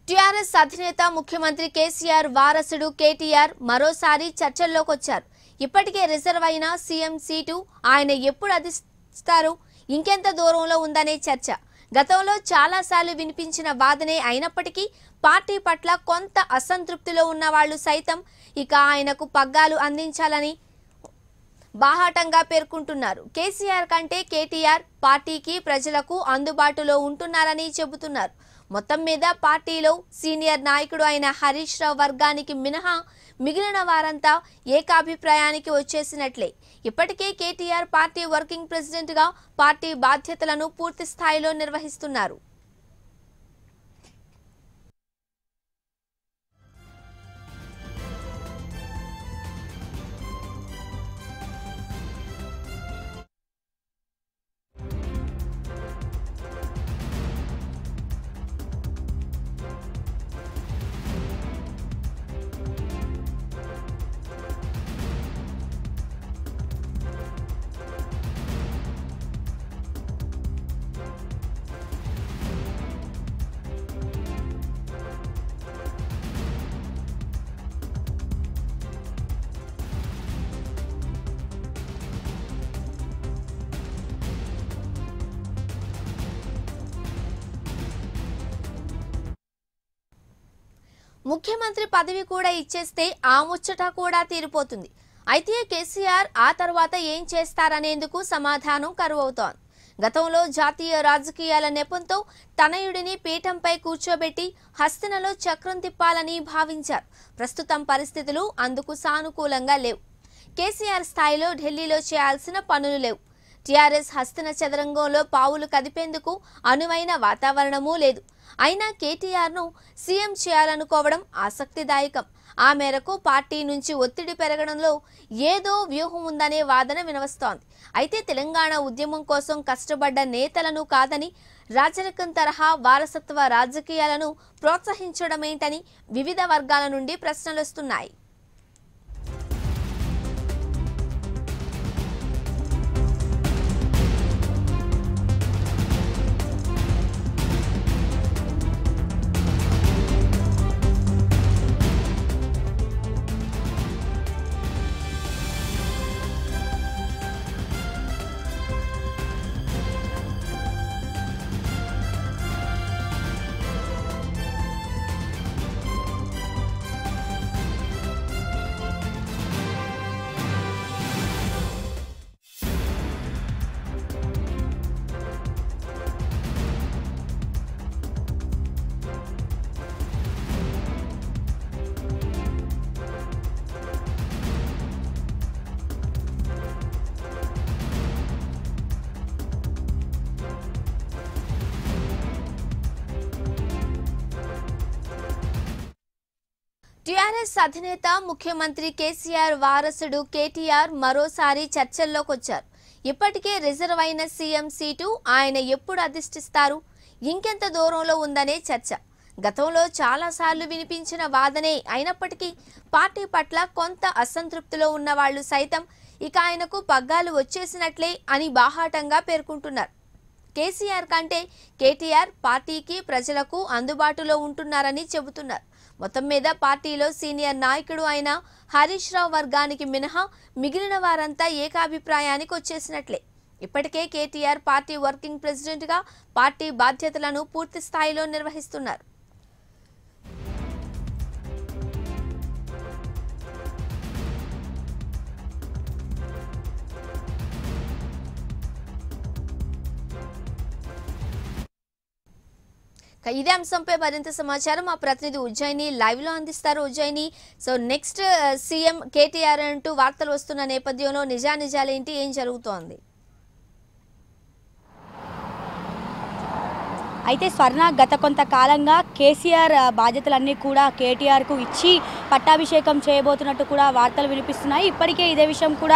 TRS అధినేత ముఖ్యమంత్రి కేసీఆర్ వారసుడు కేటీఆర్ మరోసారి చర్చల్లోకి వచ్చారు ఇప్పటికే రిజర్వ్ అయిన సీఎం సీటు ఆయన ఎప్పుడు అధిస్తారు ఇంకెంత దూరంలో ఉందనే చర్చ గతంలో చాలాసార్లు వినిపించిన వాదనే అయినప్పటికీ పార్టీ పట్ల కొంత అసంతృప్తిలో ఉన్న వాళ్ళు సైతం ఇక ఆయనకు పగ్గాలు అందించాలని బాహాటంగా పేర్కొంటున్నారు కేసీఆర్ కంటే కేటీఆర్ పార్టీకి ప్రజలకు అందుబాటులో ఉంటున్నారని చెబుతున్నారు మొత్తం మీద పార్టీలో సీనియర్ నాయకుడు అయిన హరీష్ రావు వర్గానికి మినహా మిగిలిన వారంతా ఏకాభిప్రాయానికి వచ్చేసినట్లే ఇప్పటికే కేటీఆర్ పార్టీ వర్కింగ్ ప్రెసిడెంట్గా పార్టీ బాధ్యతలను పూర్తి స్థాయిలో నిర్వహిస్తున్నారు ముఖ్యమంత్రి పదవి కూడా ఇచ్చేస్తే ఆ ముచ్చట కూడా తీరిపోతుంది అయితే కేసీఆర్ ఆ తర్వాత ఏం చేస్తారనేందుకు సమాధానం కరువవుతోంది గతంలో జాతీయ రాజకీయాల నెపంతో తనయుడిని పీఠంపై కూర్చోబెట్టి హస్తినలో చక్రం తిప్పాలని భావించారు ప్రస్తుతం పరిస్థితులు అందుకు సానుకూలంగా లేవు కేసీఆర్ స్థాయిలో ఢిల్లీలో చేయాల్సిన పనులు లేవు టీఆర్ఎస్ హస్తిన చదరంగంలో పావులు కదిపేందుకు అనువైన వాతావరణమూ లేదు అయినా కేటీఆర్ను సీఎం చేయాలనుకోవడం ఆసక్తిదాయకం ఆ మేరకు పార్టీ నుంచి ఒత్తిడి పెరగడంలో ఏదో వ్యూహం ఉందనే వాదన వినవస్తోంది అయితే తెలంగాణ ఉద్యమం కోసం కష్టపడ్డ నేతలను కాదని రాజరకం తరహా వారసత్వ రాజకీయాలను ప్రోత్సహించడమేంటని వివిధ వర్గాల నుండి ప్రశ్నలొస్తున్నాయి టీఆర్ఎస్ అధినేత ముఖ్యమంత్రి కేసీఆర్ వారసుడు కేటీఆర్ మరోసారి చర్చల్లోకి వచ్చారు ఇప్పటికే రిజర్వ్ అయిన సీఎం సీటు ఆయన ఎప్పుడు అధిష్టిస్తారు ఇంకెంత దూరంలో ఉందనే చర్చ గతంలో చాలాసార్లు వినిపించిన వాదనే అయినప్పటికీ పార్టీ పట్ల కొంత అసంతృప్తిలో ఉన్న వాళ్ళు సైతం ఇక ఆయనకు పగ్గాలు వచ్చేసినట్లే అని బాహాటంగా పేర్కొంటున్నారు కేసీఆర్ కంటే కేటీఆర్ పార్టీకి ప్రజలకు అందుబాటులో ఉంటున్నారని చెబుతున్నారు మొత్తం మీద పార్టీలో సీనియర్ నాయకుడు అయిన హరీష్ రావు వర్గానికి మినహా మిగిలిన వారంతా ఏకాభిప్రాయానికి వచ్చేసినట్లే ఇప్పటికే కేటీఆర్ పార్టీ వర్కింగ్ ప్రెసిడెంట్గా పార్టీ బాధ్యతలను పూర్తి స్థాయిలో నిర్వహిస్తున్నారు ఇక ఇదే అంశంపై మరింత సమాచారం మా ప్రతినిధి ఉజ్జయిని లైవ్ లో అందిస్తారు Ujjaini so next CM KTR అంటూ వార్తలు వస్తున్న నేపథ్యంలో నిజానిజాలేంటి ఏం జరుగుతోంది అయితే స్వర్ణ గత కొంతకాలంగా కేసీఆర్ ఆ, బాధ్యతలన్నీ కూడా కేటీఆర్కు ఇచ్చి పట్టాభిషేకం చేయబోతున్నట్టు కూడా వార్తలు వినిపిస్తున్నాయి ఇప్పటికే ఇదే విషయం కూడా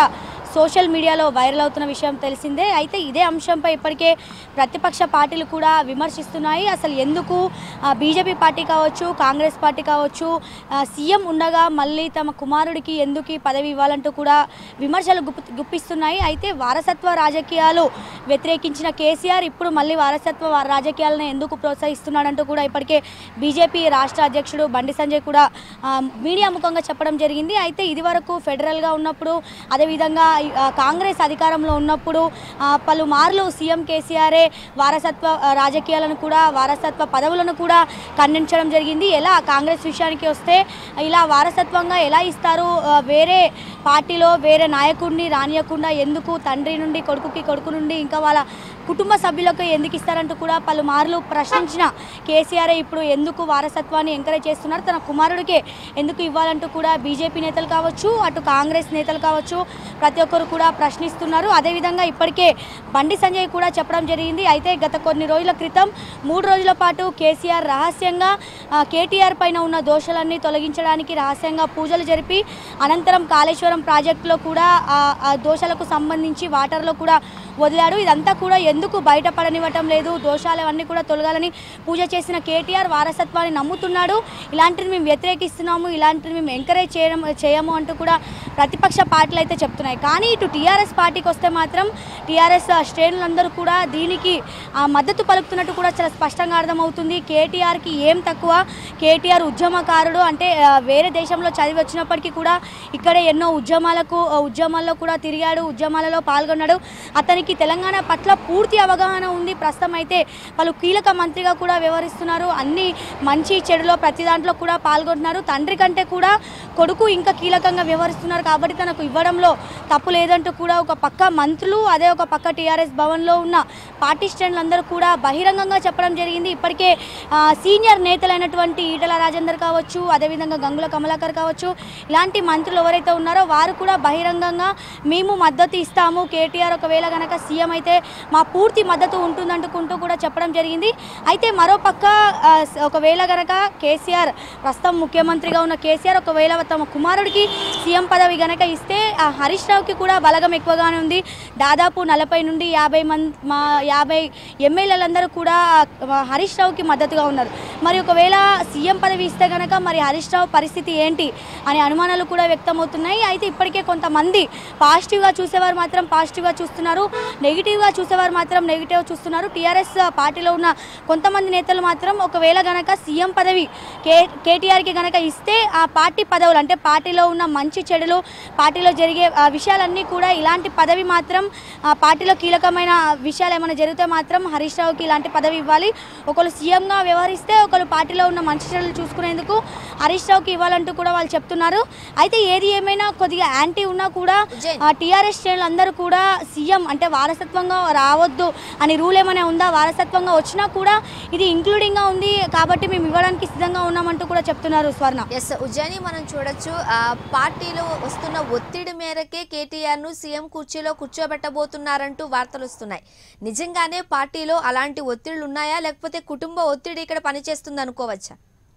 సోషల్ మీడియాలో వైరల్ అవుతున్న విషయం తెలిసిందే అయితే ఇదే అంశంపై ఇప్పటికే ప్రతిపక్ష పార్టీలు కూడా విమర్శిస్తున్నాయి అసలు ఎందుకు ఆ, బీజేపీ పార్టీ కావచ్చు కాంగ్రెస్ పార్టీ కావచ్చు ఆ, సీఎం ఉండగా మళ్ళీ తమ కుమారుడికి ఎందుకు ఈ పదవి ఇవ్వాలంటూ కూడా విమర్శలు గుప్పి గుప్పిస్తున్నాయి అయితే వారసత్వ రాజకీయాలు వ్యతిరేకించిన కేసీఆర్ ఇప్పుడు మళ్ళీ వారసత్వ వా- రాజకీయాలను ఎందుకు ప్రోత్సహిస్తున్నాడంటూ కూడా ఇప్పటికే బీజేపీ రాష్ట్ర అధ్యక్షుడు బండి సంజయ్ కూడా ఆ, మీడియా ముఖంగా చెప్పడం జరిగింది అయితే ఇదివరకు ఫెడరల్గా ఉన్నప్పుడు అదేవిధంగా ఆ, కాంగ్రెస్ అధికారంలో ఉన్నప్పుడు ఆ, పలుమార్లు సీఎం కేసీఆరే వారసత్వ ఆ, రాజకీయాలను కూడా వారసత్వ పదవులను కూడా ఖండించడం జరిగింది ఎలా కాంగ్రెస్ విషయానికి వస్తే ఇలా వారసత్వంగా ఎలా ఇస్తారు ఆ, వేరే పార్టీలో వేరే నాయకుడిని రానియకుండా ఎందుకు తండ్రి నుండి కొడుకుకి కొడుకు నుండి ఇంకా వాళ్ళ కుటుంబ సభ్యులకు ఎందుకు ఇస్తారంటూ కూడా పలుమార్లు ప్రశ్నించిన కేసీఆర్ ఇప్పుడు ఎందుకు వారసత్వాన్ని ఎంకరేజ్ చేస్తున్నారు తన కుమారుడికే ఎందుకు ఇవ్వాలంటూ కూడా బీజేపీ నేతలు కావచ్చు అటు కాంగ్రెస్ నేతలు కావచ్చు ప్రతి ఒక్కరు కూడా ప్రశ్నిస్తున్నారు అదేవిధంగా ఇప్పటికే బండి సంజయ్ కూడా చెప్పడం జరిగింది అయితే గత కొన్ని రోజుల క్రితం మూడు రోజుల పాటు కేసీఆర్ రహస్యంగా ఆ, కేటీఆర్ పైన ఉన్న దోషాలన్నీ తొలగించడానికి రహస్యంగా పూజలు జరిపి అనంతరం కాళేశ్వరం ప్రాజెక్టులో కూడా ఆ ఆ దోషాలకు సంబంధించి వాటర్లో కూడా వదిలాడు ఇదంతా కూడా ఎందుకు బయటపడనివ్వటం లేదు దోషాలు అవన్నీ కూడా తొలగాలని పూజ చేసిన కేటీఆర్ వారసత్వాన్ని నమ్ముతున్నాడు ఇలాంటిది మేము వ్యతిరేకిస్తున్నాము ఇలాంటిది మేము ఎంకరేజ్ చేయడం చేయము అంటూ కూడా ప్రతిపక్ష పార్టీలు అయితే చెప్తున్నాయి కానీ ఇటు టీఆర్ఎస్ పార్టీకి వస్తే మాత్రం టీఆర్ఎస్ శ్రేణులందరూ కూడా దీనికి ఆ, మద్దతు పలుకుతున్నట్టు కూడా చాలా స్పష్టంగా అర్థమవుతుంది కేటీఆర్కి ఏం తక్కువ కేటీఆర్ ఉద్యమకారుడు అంటే ఆ, వేరే దేశంలో చదివి వచ్చినప్పటికీ కూడా ఇక్కడే ఎన్నో ఉద్యమాలకు ఆ, ఉద్యమాల్లో కూడా తిరిగాడు ఉద్యమాలలో పాల్గొన్నాడు అతనికి తెలంగాణ పట్ల పూర్తి అవగాహన ఉంది ప్రస్తుతం అయితే పలు కీలక మంత్రిగా కూడా వ్యవహరిస్తున్నారు అన్ని మంచి చెడులో ప్రతి దాంట్లో కూడా పాల్గొంటున్నారు తండ్రి కంటే కూడా కొడుకు ఇంకా కీలకంగా వ్యవహరిస్తున్నారు కాబట్టి తనకు ఇవ్వడంలో తప్పు లేదంటూ కూడా ఒక పక్క మంత్రులు అదే ఒక పక్క టీఆర్ఎస్ భవన్లో ఉన్న పార్టీ శ్రేణులందరూ కూడా బహిరంగంగా చెప్పడం జరిగింది ఇప్పటికే ఆ, సీనియర్ నేతలైనటువంటి ఈటల రాజేందర్ కావచ్చు అదేవిధంగా గంగుల కమలాకర్ కావచ్చు ఇలాంటి మంత్రులు ఎవరైతే ఉన్నారో వారు కూడా బహిరంగంగా మేము మద్దతు ఇస్తాము కేటీఆర్ ఒకవేళ గనక సీఎం అయితే మా పూర్తి మద్దతు ఉంటుందంటుకుంటూ కూడా చెప్పడం జరిగింది అయితే మరోపక్క ఆ, స- ఒకవేళ గనక కేసీఆర్ ప్రస్తుతం ముఖ్యమంత్రిగా ఉన్న కేసీఆర్ ఒకవేళ తమ కుమారుడికి సీఎం పదవి గనక ఇస్తే ఆ హరీష్ రావుకి కూడా బలగం ఎక్కువగానే ఉంది దాదాపు నలభై నుండి యాభై మంది మా యాభై ఎమ్మెల్యేలందరూ కూడా ఆ, హరీష్ రావుకి మద్దతుగా ఉన్నారు మరి ఒకవేళ సీఎం పదవి ఇస్తే గనక మరి హరీష్ రావు పరిస్థితి ఏంటి అనే అనుమానాలు కూడా వ్యక్తమవుతున్నాయి అయితే ఇప్పటికే కొంతమంది పాజిటివ్గా చూసేవారు మాత్రం పాజిటివ్గా చూస్తున్నారు నెగిటివ్గా చూసేవారు మాత్రం నెగిటివ్ చూస్తున్నారు టీఆర్ఎస్ పార్టీలో ఉన్న కొంతమంది నేతలు మాత్రం ఒకవేళ గనక సీఎం పదవి కే కేటీఆర్కి గనక ఇస్తే ఆ పార్టీ పదవులు అంటే పార్టీలో ఉన్న మంచి చెడులు పార్టీలో జరిగే ఆ, విషయాలన్నీ కూడా ఇలాంటి పదవి మాత్రం ఆ, పార్టీలో కీలకమైన విషయాలు ఏమైనా జరిగితే మాత్రం హరీష్ రావుకి ఇలాంటి పదవి ఇవ్వాలి ఒకరు సీఎంగా వ్యవహరిస్తే ఒకరు పార్టీలో ఉన్న మంచి చెడులు చూసుకునేందుకు హరీష్ రావుకి ఇవ్వాలంటూ కూడా వాళ్ళు చెప్తున్నారు అయితే ఏది ఏమైనా కొద్దిగా యాంటీ ఉన్నా కూడా జైన్. టీఆర్ఎస్ శ్రేణులు అందరూ కూడా సీఎం అంటే వారసత్వంగా రావద్దు అని రూల్ ఏమైనా ఉందా వారసత్వంగా వచ్చినా కూడా ఇది ఇంక్లూడింగ్గా ఉంది కాబట్టి మేము ఇవ్వడానికి సిద్ధంగా ఉన్నామంటూ కూడా చెప్తున్నారు స్వర్ణ ఎస్ ఉజ్జయిని మనం చూడొచ్చు ఆ పార్టీలో వస్తున్న ఒత్తిడి మేరకే కేటీఆర్ ను సీఎం కుర్చీలో కూర్చోబెట్టబోతున్నారంటూ వార్తలు వస్తున్నాయి నిజంగానే పార్టీలో అలాంటి ఒత్తిళ్లు ఉన్నాయా లేకపోతే కుటుంబ ఒత్తిడి ఇక్కడ పనిచేస్తుంది అనుకోవచ్చా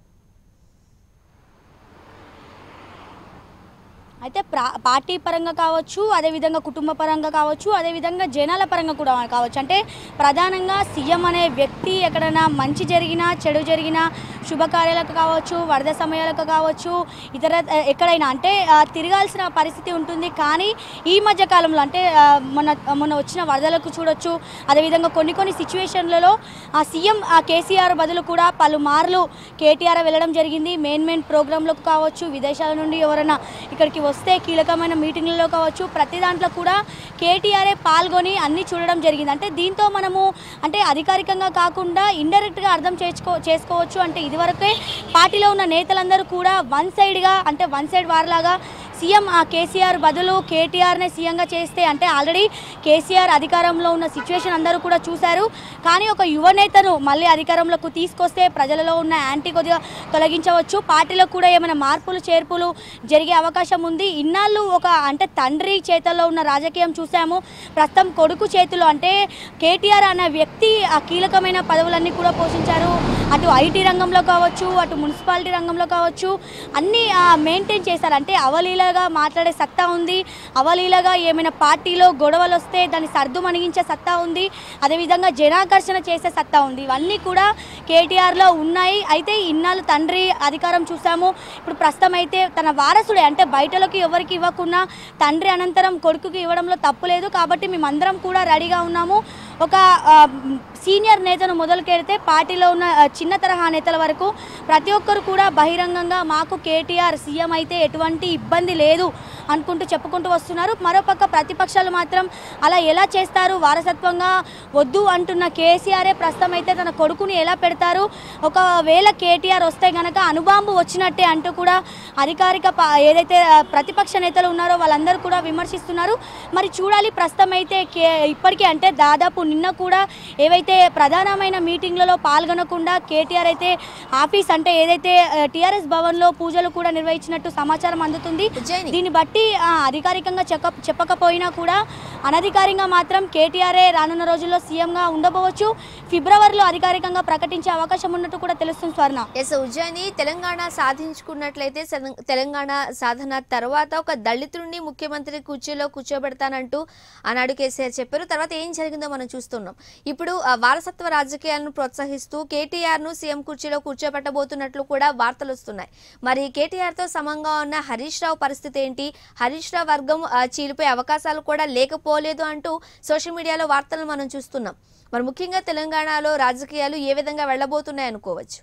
అయితే ప్రా పార్టీ పరంగా కావచ్చు అదేవిధంగా కుటుంబ పరంగా కావచ్చు అదేవిధంగా జనాల పరంగా కూడా కావచ్చు అంటే ప్రధానంగా సీఎం అనే వ్యక్తి ఎక్కడైనా మంచి జరిగినా చెడు జరిగినా శుభకార్యాలకు కావచ్చు వరద సమయాలకు కావచ్చు ఇతర ఆ, ఎక్కడైనా అంటే ఆ, తిరగాల్సిన పరిస్థితి ఉంటుంది కానీ ఈ మధ్య కాలంలో అంటే ఆ, మొన్న మొన్న వచ్చిన వరదలకు చూడొచ్చు అదేవిధంగా కొన్ని కొన్ని సిచ్యువేషన్లలో ఆ సీఎం ఆ కేసీఆర్ బదులు కూడా పలుమార్లు కేటీఆర్ వెళ్ళడం జరిగింది మెయిన్ మెయిన్ ప్రోగ్రాంలకు కావచ్చు విదేశాల నుండి ఎవరైనా ఇక్కడికి వస్తే కీలకమైన మీటింగ్లలో కావచ్చు ప్రతి దాంట్లో కూడా కేటీఆర్ఏ పాల్గొని అన్ని చూడడం జరిగింది అంటే దీంతో మనము అంటే అధికారికంగా కాకుండా ఇండైరెక్ట్గా అర్థం చేసుకో చేసుకోవచ్చు అంటే ఇదివరకే పార్టీలో ఉన్న నేతలందరూ కూడా వన్ సైడ్గా అంటే వన్ సైడ్ వారిలాగా సీఎం ఆ కేసీఆర్ బదులు కేటీఆర్నే సీఎంగా చేస్తే అంటే ఆల్రెడీ కేసీఆర్ అధికారంలో ఉన్న సిచ్యువేషన్ అందరూ కూడా చూశారు కానీ ఒక యువ నేతను మళ్ళీ అధికారంలోకి తీసుకొస్తే ప్రజలలో ఉన్న యాంటీ కొద్దిగా తొలగించవచ్చు పార్టీలో కూడా ఏమైనా మార్పులు చేర్పులు జరిగే అవకాశం ఉంది ఇన్నాళ్ళు ఒక అంటే తండ్రి చేతల్లో ఉన్న రాజకీయం చూసాము ప్రస్తుతం కొడుకు చేతిలో అంటే కేటీఆర్ అనే వ్యక్తి ఆ కీలకమైన పదవులన్నీ కూడా పోషించారు అటు ఐటీ రంగంలో కావచ్చు అటు మున్సిపాలిటీ రంగంలో కావచ్చు అన్నీ మెయింటైన్ చేశారు అంటే అవలీలగా మాట్లాడే సత్తా ఉంది అవలీలగా ఏమైనా పార్టీలో గొడవలు వస్తే దాన్ని సర్దు మణిగించే సత్తా ఉంది అదేవిధంగా జనాకర్షణ చేసే సత్తా ఉంది ఇవన్నీ కూడా కేటీఆర్లో ఉన్నాయి అయితే ఇన్నాళ్ళు తండ్రి అధికారం చూసాము ఇప్పుడు ప్రస్తుతం అయితే తన వారసుడే అంటే బయటలోకి ఎవరికి ఇవ్వకుండా తండ్రి అనంతరం కొడుకుకి ఇవ్వడంలో తప్పు లేదు కాబట్టి మేమందరం కూడా రెడీగా ఉన్నాము ఒక ఆ, సీనియర్ నేతను మొదలుకెడితే పార్టీలో ఉన్న ఆ, చిన్న తరహా నేతల వరకు ప్రతి ఒక్కరు కూడా బహిరంగంగా మాకు కేటీఆర్ సీఎం అయితే ఎటువంటి ఇబ్బంది లేదు అనుకుంటూ చెప్పుకుంటూ వస్తున్నారు మరోపక్క ప్రతిపక్షాలు మాత్రం అలా ఎలా చేస్తారు వారసత్వంగా వద్దు అంటున్న కేసీఆరే ప్రస్తుతం అయితే తన కొడుకుని ఎలా పెడతారు ఒకవేళ కేటీఆర్ వస్తే గనక అనుబాంబు వచ్చినట్టే అంటూ కూడా అధికారిక పా- ఏదైతే ఆ, ప్రతిపక్ష నేతలు ఉన్నారో వాళ్ళందరూ కూడా విమర్శిస్తున్నారు మరి చూడాలి ప్రస్తుతం అయితే కే ఇప్పటికీ అంటే దాదాపు నిన్న కూడా ఏవైతే ప్రధానమైన మీటింగ్లలో పాల్గొనకుండా కేటీఆర్ అయితే ఆఫీస్ అంటే ఏదైతే టీఆర్ఎస్ భవన్లో పూజలు కూడా నిర్వహించినట్టు సమాచారం అందుతుంది ఉజ్జయిని దీన్ని బట్టి ఆ, అధికారికంగా చెక్క చెప్పకపోయినా కూడా అనధికారికంగా మాత్రం కేటీఆర్ఏ రానున్న రోజుల్లో సీఎంగా ఉండబోవచ్చు ఫిబ్రవరిలో అధికారికంగా ప్రకటించే అవకాశం ఉన్నట్టు కూడా తెలుస్తుంది స్వర్ణ ఎస్ ఉజ్జయిని తెలంగాణ సాధించుకున్నట్లయితే సెల- తెలంగాణ సాధన తర్వాత ఒక దళితుడిని ముఖ్యమంత్రి కుర్చీలో కూర్చోబెడతానంటూ ఆనాడు కేసీఆర్ చెప్పారు తర్వాత ఏం జరిగిందో మనం చూస్తున్నాం ఇప్పుడు ఆ, వారసత్వ రాజకీయాలను ప్రోత్సహిస్తూ కేటీఆర్ ను సీఎం కుర్చీలో కూర్చోబెట్టబోతున్నట్లు కూడా వార్తలు వస్తున్నాయి మరి కేటీఆర్ తో సమంగా ఉన్న హరీష్ రావు పరిస్థితి ఏంటి హరీష్ రావు వర్గం ఆ, చీలిపోయే అవకాశాలు కూడా లేకపోలేదు అంటూ సోషల్ మీడియాలో వార్తలు మనం చూస్తున్నాం మరి ముఖ్యంగా తెలంగాణలో రాజకీయాలు ఏ విధంగా వెళ్ళబోతున్నాయి అనుకోవచ్చు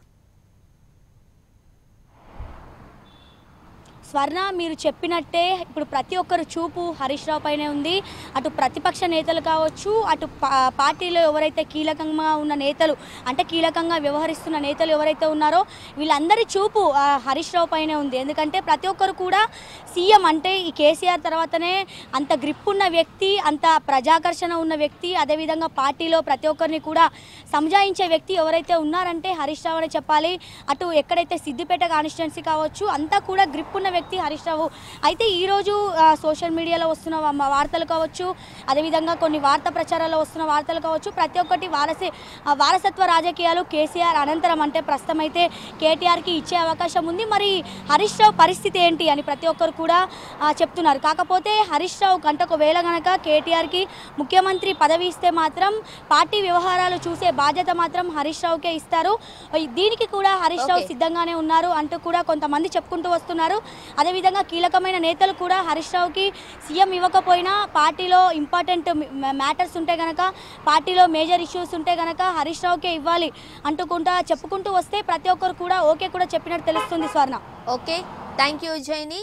స్వర్ణ మీరు చెప్పినట్టే ఇప్పుడు ప్రతి ఒక్కరు చూపు హరీష్ రావు పైనే ఉంది అటు ప్రతిపక్ష నేతలు కావచ్చు అటు పా- పార్టీలో ఎవరైతే కీలకంగా ఉన్న నేతలు అంటే కీలకంగా వ్యవహరిస్తున్న నేతలు ఎవరైతే ఉన్నారో వీళ్ళందరి చూపు ఆ, హరీష్ రావు పైనే ఉంది ఎందుకంటే ప్రతి ఒక్కరు కూడా సీఎం అంటే ఈ కేసీఆర్ తర్వాతనే అంత గ్రిప్ ఉన్న వ్యక్తి అంత ప్రజాకర్షణ ఉన్న వ్యక్తి అదేవిధంగా పార్టీలో ప్రతి ఒక్కరిని కూడా సంజాయించే వ్యక్తి ఎవరైతే ఉన్నారంటే హరీష్ రావు అని చెప్పాలి అటు ఎక్కడైతే సిద్దిపేట కాన్స్టిట్యున్సీ కావచ్చు అంతా కూడా గ్రిప్ ఉన్న వ్యక్తి హరీష్ రావు అయితే ఈరోజు ఆ, సోషల్ మీడియాలో వస్తున్న వా- వార్తలు కావచ్చు అదేవిధంగా కొన్ని వార్తా ప్రచారాల్లో వస్తున్న వార్తలు కావచ్చు ప్రతి ఒక్కటి వారసే ఆ, వారసత్వ రాజకీయాలు కేసీఆర్ అనంతరం అంటే ప్రస్తుతం అయితే కేటీఆర్కి ఇచ్చే అవకాశం ఉంది మరి హరీష్ రావు పరిస్థితి ఏంటి అని ప్రతి ఒక్కరు కూడా ఆ, చెప్తున్నారు కాకపోతే హరీష్ రావు గంట ఒకవేళ గనక కేటీఆర్కి ముఖ్యమంత్రి పదవి ఇస్తే మాత్రం పార్టీ వ్యవహారాలు చూసే బాధ్యత మాత్రం హరీష్ రావుకే ఇస్తారు దీనికి కూడా హరీష్ రావు Okay. సిద్ధంగానే ఉన్నారు అంటూ కూడా కొంతమంది చెప్పుకుంటూ వస్తున్నారు అదేవిధంగా కీలకమైన నేతలు కూడా హరీష్ రావుకి సీఎం ఇవ్వకపోయినా పార్టీలో ఇంపార్టెంట్ మ్యాటర్స్ ఉంటే గనక పార్టీలో మేజర్ ఇష్యూస్ ఉంటే గనక హరీష్ రావుకే ఇవ్వాలి అంటుకుంటా చెప్పుకుంటూ వస్తే ప్రతి ఒక్కరు కూడా ఓకే కూడా చెప్పినట్టు తెలుస్తుంది Swarna okay thank you Jaini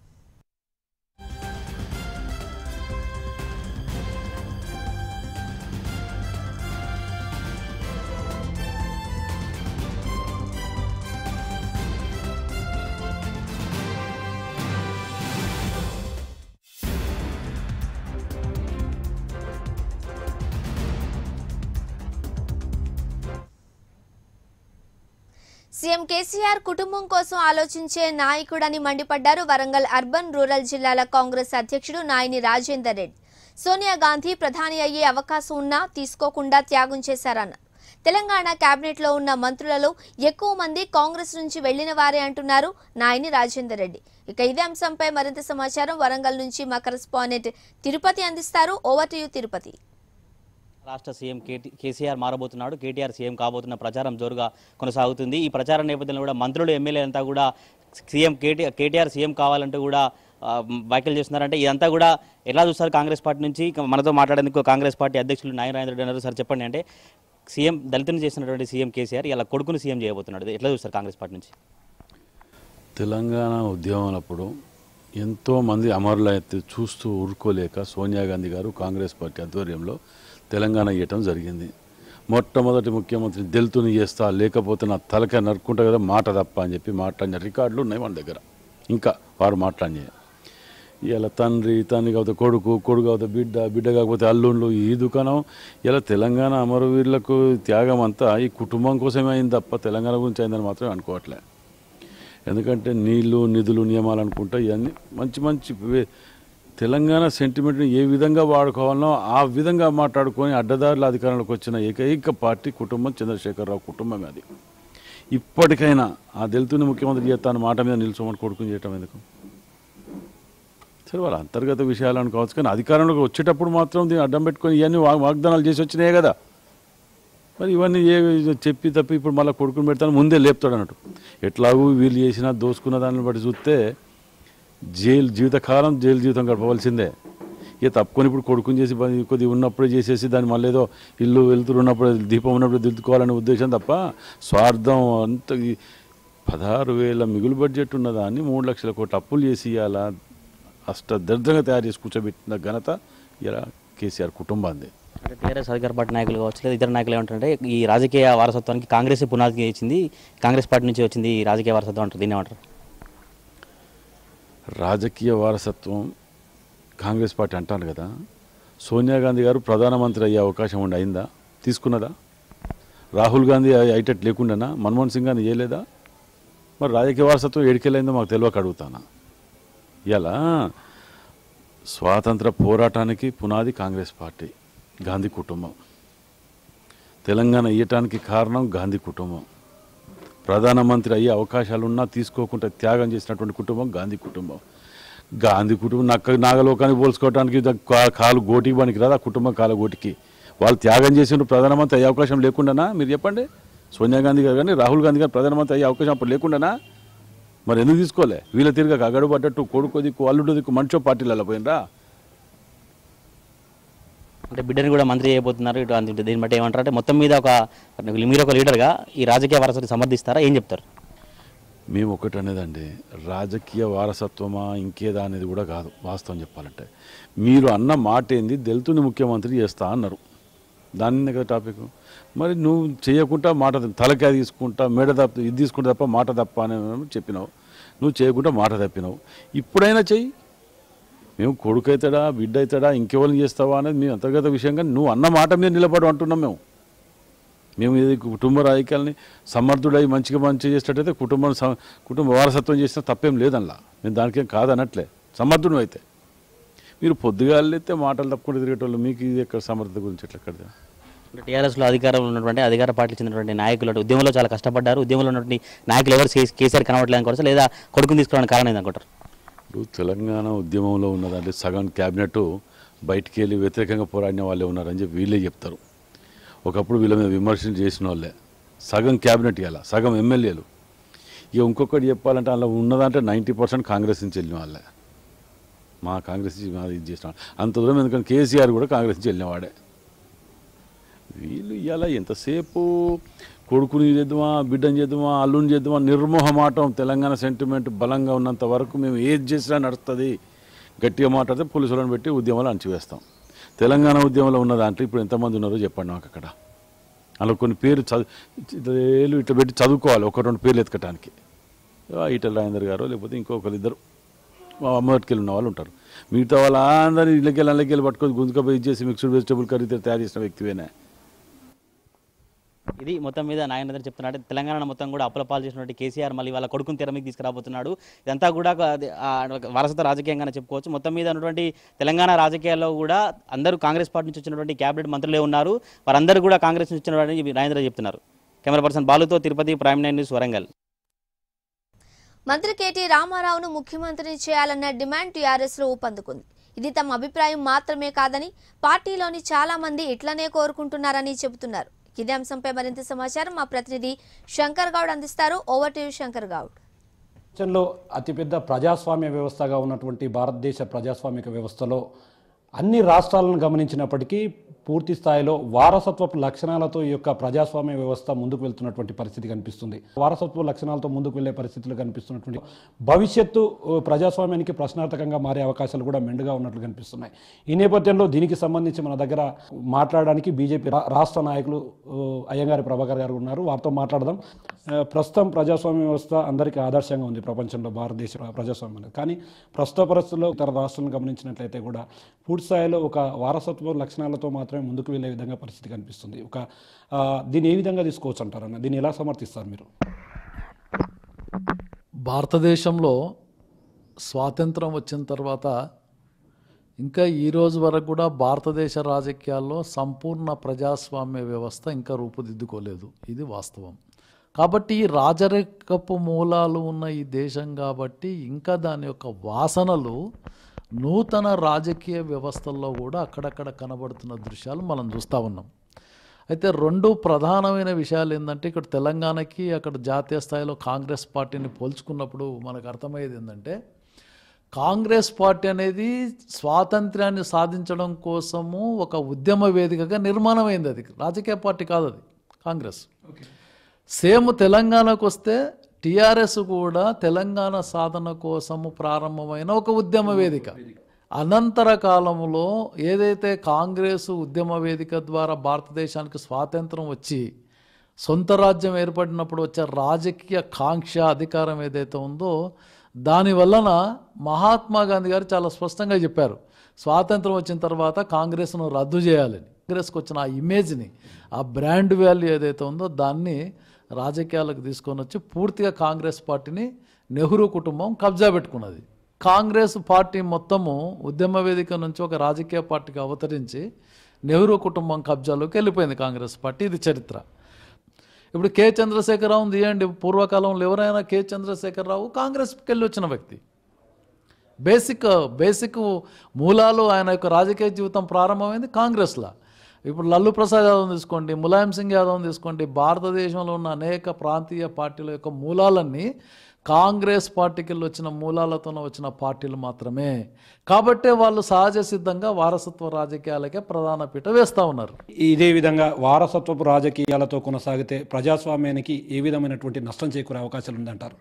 CM KCR కుటుంబం కోసం ఆలోచించే నాయకుడని మండిపడ్డారు వరంగల్ అర్బన్ రూరల్ జిల్లాల కాంగ్రెస్ అధ్యక్షుడు నాయని రాజేందర్ రెడ్డి సోనియా గాంధీ ప్రధాని అయ్యే అవకాశం ఉన్నా తీసుకోకుండా త్యాగం చేశారన్నారు తెలంగాణ కేబినెట్లో ఉన్న మంత్రులలో ఎక్కువ మంది కాంగ్రెస్ నుంచి వెళ్లిన వారే అంటున్నారు నాయని రాజేందర్ రెడ్డి ఇక ఇదే అంశంపై మరింత సమాచారం వరంగల్ నుంచి మా కరెస్పాండెంట్ తిరుపతి అందిస్తారు ఓవర్ టు యూ తిరుపతి రాష్ట్ర సీఎం కేటీ కేసీఆర్ మారబోతున్నాడు కేటీఆర్ సీఎం కాబోతున్న ప్రచారం జోరుగా కొనసాగుతుంది ఈ ప్రచార నేపథ్యంలో కూడా మంత్రులు ఎమ్మెల్యేలు అంతా కూడా సీఎం కేటీ కేటీఆర్ సీఎం కావాలంటూ కూడా ఆ, వ్యాఖ్యలు చేస్తున్నారంటే ఇదంతా కూడా ఎలా చూస్తారు కాంగ్రెస్ పార్టీ నుంచి ఇక మనతో మాట్లాడేందుకు కాంగ్రెస్ పార్టీ అధ్యక్షులు నారాయణ రెడ్డి అన్నారు సార్ చెప్పండి అంటే సీఎం దళితుని చేసినటువంటి సీఎం కేసీఆర్ ఇలా కొడుకుని సీఎం చేయబోతున్నాడు ఎట్లా చూస్తారు కాంగ్రెస్ పార్టీ నుంచి తెలంగాణ ఉద్యమం అప్పుడు ఎంతోమంది అమరులైతే చూస్తూ ఊరుకోలేక సోనియా గాంధీ గారు కాంగ్రెస్ పార్టీ ఆధ్వర్యంలో తెలంగాణ ఇవ్వటం జరిగింది మొట్టమొదటి ముఖ్యమంత్రి దళితుని చేస్తా లేకపోతే నా తలక నరుక్కుంటా కదా మాట తప్ప అని చెప్పి మాట్లాడిన రికార్డులు ఉన్నాయి మన దగ్గర ఇంకా వారు మాట్లాడిన ఇలా తండ్రి తండ్రి కాకపోతే కొడుకు కొడుకు కాకపోతే బిడ్డ బిడ్డ కాకపోతే అల్లుళ్ళు ఈ దుకాణం ఇలా తెలంగాణ అమరవీరులకు త్యాగం అంతా ఈ కుటుంబం కోసమే అయింది తప్ప తెలంగాణ గురించి అయిందని మాత్రం అనుకోవట్లే ఎందుకంటే నీళ్లు నిధులు నియమాలు అనుకుంటా ఇవన్నీ మంచి మంచి వే- తెలంగాణ సెంటిమెంట్ని ఏ విధంగా వాడుకోవాలనో ఆ విధంగా మాట్లాడుకొని అడ్డదారుల అధికారంలోకి వచ్చిన ఏకైక పార్టీ కుటుంబం చంద్రశేఖరరావు కుటుంబం అది ఇప్పటికైనా ఆ దళితుని ముఖ్యమంత్రి చేస్తాను మాట మీద నిల్చోమని కొడుకుని చేయటం ఎందుకు సరే వాళ్ళ అంతర్గత విషయాలు అనుకోవచ్చు కానీ అధికారంలోకి వచ్చేటప్పుడు మాత్రం దీన్ని అడ్డం పెట్టుకొని ఇవన్నీ వాగ్- వాగ్దానాలు చేసి వచ్చినాయి కదా మరి ఇవన్నీ ఏ చెప్పి తప్పి ఇప్పుడు మళ్ళీ కొడుకుని పెడతాను ముందే లేపుతాడు అన్నట్టు ఎట్లాగూ వీళ్ళు చేసిన దోసుకున్న దాన్ని బట్టి చూస్తే జైలు జీవితకాలం జైలు జీవితం గడపవలసిందే ఇక తప్పుకొని ఇప్పుడు కొడుకుని చేసి బ- కొద్దిగా ఉన్నప్పుడే చేసేసి దాన్ని మళ్ళీ ఏదో ఇల్లు వెళ్తురు ఉన్నప్పుడు దీపం ఉన్నప్పుడు దిద్దుకోవాలనే ఉద్దేశం తప్ప స్వార్థం అంత ఈ పదహారు వేల మిగులు బడ్జెట్ ఉన్నదాన్ని మూడు లక్షల కోట్ల అప్పులు చేసి ఇవాళ అష్ట దరిద్రంగా తయారు చేసి కూర్చోబెట్టిన ఘనత ఇలా కేసీఆర్ కుటుంబాంది అంటే టీఆర్ఎస్ అధికార పార్టీ నాయకులు కావచ్చు లేదా ఇతర నాయకులు ఏమంటారంటే ఈ రాజకీయ వారసత్వానికి కాంగ్రెస్ పునాది ఇచ్చింది కాంగ్రెస్ పార్టీ నుంచి వచ్చింది ఈ రాజకీయ వారసత్వం అంటారు దీన్ని ఏమంటారు రాజకీయ వారసత్వం కాంగ్రెస్ పార్టీ అంటాను కదా సోనియా గాంధీ గారు ప్రధానమంత్రి అయ్యే అవకాశం ఉండి అయిందా తీసుకున్నదా రాహుల్ గాంధీ అయ్యే- అయ్యేటట్టు లేకుండానా మన్మోహన్ సింగ్ గాంధీ చేయలేదా మరి రాజకీయ వారసత్వం ఏడికెళ్ళైందో మాకు తెలియక అడుగుతానా ఇలా స్వాతంత్ర పోరాటానికి పునాది కాంగ్రెస్ పార్టీ గాంధీ కుటుంబం తెలంగాణ ఇయ్యటానికి కారణం గాంధీ కుటుంబం ప్రధానమంత్రి అయ్యే అవకాశాలున్నా తీసుకోకుండా త్యాగం చేసినటువంటి కుటుంబం గాంధీ కుటుంబం గాంధీ కుటుంబం నక్క నాగలోకానికి పోల్చుకోవడానికి ద- కా- కాలు గోటికి పనికి రాదు ఆ కుటుంబం కాలు గోటికి వాళ్ళు త్యాగం చేసిన ప్రధానమంత్రి అయ్యే అవకాశం లేకుండానా మీరు చెప్పండి సోనియా గాంధీ గారు కానీ రాహుల్ గాంధీ గారు ప్రధానమంత్రి అయ్యే అవకాశం అప్పుడు లేకుండానా మరి ఎందుకు తీసుకోలే వీళ్ళ తిరిగా అగడు పడ్డట్టు కొడుకు దిక్కు అల్లుడు దిక్కు మంచో పార్టీలలో పోయినరా అంటే బిడ్డని కూడా మంత్రి చేయబోతున్నారు ఇటు అంత దీన్ని బట్టి ఏమంటారు అంటే మొత్తం మీద ఒక మీరు ఒక లీడర్గా ఈ రాజకీయ వారసత్వం సమర్థిస్తారా ఏం చెప్తారు మేము ఒకటి అనేదండి రాజకీయ వారసత్వమా ఇంకేదా అనేది కూడా కాదు వాస్తవం చెప్పాలంటే మీరు అన్న మాట ఏంది దళితుని ముఖ్యమంత్రి చేస్తా అన్నారు దాని కదా టాపిక్ మరి నువ్వు చేయకుండా మాట తలకాయ తీసుకుంటా మేడ తప్ప ఇది తీసుకుంటా తప్ప మాట తప్ప అని చెప్పినావు నువ్వు చేయకుండా మాట తప్పినావు ఇప్పుడైనా చెయ్యి మేము కొడుకు అవుతాడా బిడ్డ అవుతాడా ఇంకెవరిని చేస్తావా అనేది మేము అంతర్గత విషయంగా నువ్వు అన్న మాట మీద నిలబడు అంటున్నాం మేము మేము ఇది కుటుంబ రాజకీయాలని సమర్థుడై మంచిగా మంచిగా చేసేటట్టయితే కుటుంబం స- కుటుంబ వారసత్వం చేసిన తప్పేం లేదనలా నేను దానికేం కాదనట్లే సమర్థుడు అయితే మీరు పొద్దుగాలైతే మాటలు తప్పకుండా తిరిగేటోళ్ళు మీకు ఇది ఎక్కడ సమర్థత గురించి ఎట్లా ఎక్కడ అంటే టీఆర్ఎస్లో అధికారంలో ఉన్నటువంటి అధికార పార్టీకి చెందినటువంటి నాయకులు అంటే ఉద్యమంలో చాలా కష్టపడ్డారు ఉద్యమంలో ఉన్నటువంటి నాయకులు ఎవరు కే- కేసీఆర్ కనబడలేదు అనుకోవచ్చు లేదా కొడుకుని తీసుకోవడానికి కారణం ఏందనుకుంటారు ఇప్పుడు తెలంగాణ ఉద్యమంలో ఉన్నదంటే సగం క్యాబినెట్ బయటికి వెళ్ళి వ్యతిరేకంగా పోరాడిన వాళ్ళే ఉన్నారని చెప్పి వీళ్ళే చెప్తారు ఒకప్పుడు వీళ్ళ మీద విమర్శలు చేసిన వాళ్ళే సగం క్యాబినెట్ ఇవ్వాలి సగం ఎమ్మెల్యేలు ఇక ఇంకొకటి చెప్పాలంటే అలా ఉన్నదంటే నైంటీ పర్సెంట్ కాంగ్రెస్ నుంచి వెళ్ళిన వాళ్ళే మా కాంగ్రెస్ నుంచి మాది ఇది చేసిన అంత దూరం ఎందుకంటే కేసీఆర్ కూడా కాంగ్రెస్ నుంచి వెళ్ళినవాడే వీళ్ళు ఇలా ఎంతసేపు కొడుకుని చేద్దామా బిడ్డని చేద్దామా అల్లుని చేద్దామా నిర్మోహమాటం తెలంగాణ సెంటిమెంట్ బలంగా ఉన్నంత వరకు మేము ఏది చేసినా నడుస్తుంది గట్టిగా మాట్లాడితే పోలీసులను పెట్టి ఉద్యమాలు అణచివేస్తాం తెలంగాణ ఉద్యమంలో ఉన్న దాంట్లో ఇప్పుడు ఎంతమంది ఉన్నారో చెప్పండి నాకు అక్కడ అలా కొన్ని పేరు చదువు ఏళ్ళు ఇట్లా పెట్టి చదువుకోవాలి ఒక రెండు పేర్లు ఎత్తుకటానికి ఆ ఈటల రాజేందర్ గారు లేకపోతే ఇంకొకరు ఇద్దరు మా అమ్మటికెళ్ళి ఉన్న వాళ్ళు ఉంటారు మిగతా వాళ్ళందరూ ఇళ్ళకెళ్ళి అల్లకెళ్ళి పట్టుకొని గుంజుకపోయి ఇచ్చేసి మిక్స్డ్ వెజిటబుల్ కర్రీ తయారు చేసిన వ్యక్తివేనే ఇది మొత్తం మీద నాయనదర్ చెప్తున్నాడు తెలంగాణ మొత్తం కూడా అప్పుల పాలు చేసినటువంటి కేసీఆర్ మళ్ళీ వాళ్ళ కొడుకుని తెర మీద తీసుకురాబోతున్నాడు ఇదంతా కూడా ఒక అది- ఆ వారసత్వ రాజకీయంగానే చెప్పుకోవచ్చు మొత్తం మీద ఉన్నటువంటి తెలంగాణ రాజకీయాల్లో కూడా అందరూ కాంగ్రెస్ పార్టీ నుంచి వచ్చినటువంటి క్యాబినెట్ మంత్రులే ఉన్నారు వారందరూ కూడా కాంగ్రెస్ నుంచి వచ్చినటువంటి నాయనదర్ చెప్తున్నారు కెమెరా పర్సన్ బాలుతో Tirupati prime nine news Warangal మంత్రి కేటీ రామారావును ముఖ్యమంత్రిని చేయాలన్న డిమాండ్ టీఆర్ఎస్ లో ఊపందుకుంది ఇది తమ అభిప్రాయం మాత్రమే కాదని పార్టీలోని చాలా మంది ఇట్లనే కోరుకుంటున్నారని చెబుతున్నారు ఇదే అంశంపై మరింత సమాచారం మా ప్రతినిధి శంకర్ గౌడ్ అందిస్తారు over to you, Shankar Goud ప్రపంచంలో అతిపెద్ద ప్రజాస్వామ్య వ్యవస్థగా ఉన్నటువంటి భారతదేశ ప్రజాస్వామిక వ్యవస్థలో అన్ని రాష్ట్రాలను గమనించినప్పటికీ పూర్తి స్థాయిలో వారసత్వపు లక్షణాలతో ఈ యొక్క ప్రజాస్వామ్య వ్యవస్థ ముందుకు వెళ్తున్నటువంటి పరిస్థితి కనిపిస్తుంది వారసత్వ లక్షణాలతో ముందుకు వెళ్లే పరిస్థితులు కనిపిస్తున్నటువంటి భవిష్యత్తు ఓ, ప్రజాస్వామ్యానికి ప్రశ్నార్థకంగా మారే అవకాశాలు కూడా మెండుగా ఉన్నట్లు కనిపిస్తున్నాయి ఈ నేపథ్యంలో దీనికి సంబంధించి మన దగ్గర మాట్లాడడానికి బీజేపీ రా- రాష్ట్ర నాయకులు ఓ, అయ్యంగారి ప్రభాకర్ గారు ఉన్నారు వారితో మాట్లాడదాం ఆ, ప్రస్తుతం ప్రజాస్వామ్య వ్యవస్థ అందరికీ ఆదర్శంగా ఉంది ప్రపంచంలో భారతదేశ ప్రజాస్వామ్యం అనేది. కానీ ప్రస్తుత పరిస్థితుల్లో ఇతర రాష్ట్రాలను గమనించినట్లయితే కూడా పూర్తి స్థాయిలో ఒక వారసత్వ లక్షణాలతో మాత్రమే ముందుకు వెళ్ళే విధంగా పరిస్థితి కనిపిస్తుంది ఒక ఆ, దీన్ని ఏ విధంగా తీసుకోవచ్చు అంటారన్న దీన్ని ఎలా సమర్థిస్తారు మీరు భారతదేశంలో స్వాతంత్రం వచ్చిన తర్వాత ఇంకా ఈ రోజు వరకు కూడా భారతదేశ రాజకీయాల్లో సంపూర్ణ ప్రజాస్వామ్య వ్యవస్థ ఇంకా రూపుదిద్దుకోలేదు ఇది వాస్తవం కాబట్టి ఈ రాజరికపు మూలాలు ఉన్న ఈ దేశం కాబట్టి ఇంకా దాని యొక్క వాసనలు నూతన రాజకీయ వ్యవస్థల్లో కూడా అక్కడక్కడ కనబడుతున్న దృశ్యాలు మనం చూస్తూ ఉన్నాం అయితే రెండు ప్రధానమైన విషయాలు ఏంటంటే ఇక్కడ తెలంగాణకి అక్కడ జాతీయ స్థాయిలో కాంగ్రెస్ పార్టీని పోల్చుకున్నప్పుడు మనకు అర్థమయ్యేది ఏంటంటే కాంగ్రెస్ పార్టీ అనేది స్వాతంత్ర్యాన్ని సాధించడం కోసము ఒక ఉద్యమ వేదికగా నిర్మాణమైంది అది రాజకీయ పార్టీ కాదు అది కాంగ్రెస్ సేమ్ తెలంగాణకు వస్తే టిఆర్ఎస్ కూడా తెలంగాణ సాధన కోసము ప్రారంభమైన ఒక ఉద్యమ వేదిక అనంతర కాలంలో ఏదైతే కాంగ్రెస్ ఉద్యమ వేదిక ద్వారా భారతదేశానికి స్వాతంత్రం వచ్చి సొంత రాజ్యం ఏర్పడినప్పుడు వచ్చే రాజకీయ కాంక్ష అధికారం ఏదైతే ఉందో దాని వలన మహాత్మా గాంధీ గారు చాలా స్పష్టంగా చెప్పారు స్వాతంత్రం వచ్చిన తర్వాత కాంగ్రెస్ను రద్దు చేయాలని కాంగ్రెస్కి వచ్చిన ఆ ఇమేజ్ని ఆ బ్రాండ్ వాల్యూ ఏదైతే ఉందో దాన్ని రాజకీయాలకు తీసుకొని వచ్చి పూర్తిగా కాంగ్రెస్ పార్టీని నెహ్రూ కుటుంబం కబ్జా పెట్టుకున్నది కాంగ్రెస్ పార్టీ మొత్తము ఉద్యమ వేదిక నుంచి ఒక రాజకీయ పార్టీకి అవతరించి నెహ్రూ కుటుంబం కబ్జాలోకి వెళ్ళిపోయింది కాంగ్రెస్ పార్టీ ఇది చరిత్ర ఇప్పుడు కె చంద్రశేఖరరావు తీయండి పూర్వకాలంలో ఎవరైనా కె చంద్రశేఖరరావు కాంగ్రెస్కి వెళ్ళి వచ్చిన వ్యక్తి బేసిక్ బేసిక్ మూలాలు ఆయన యొక్క రాజకీయ జీవితం ప్రారంభమైంది కాంగ్రెస్లో ఇప్పుడు లల్లు ప్రసాద్ యాదవ్ తీసుకోండి ములాయం సింగ్ యాదవ్ తీసుకోండి భారతదేశంలో ఉన్న అనేక ప్రాంతీయ పార్టీల యొక్క మూలాలన్నీ కాంగ్రెస్ పార్టీకి వెళ్ళి వచ్చిన మూలాలతో వచ్చిన పార్టీలు మాత్రమే కాబట్టే వాళ్ళు సహజ సిద్ధంగా వారసత్వ రాజకీయాలకే ప్రధాన పీట వేస్తూ ఉన్నారు ఇదే విధంగా వారసత్వపు రాజకీయాలతో కొనసాగితే ప్రజాస్వామ్యానికి ఏ విధమైనటువంటి నష్టం చేకూరే అవకాశాలు ఉందంటారు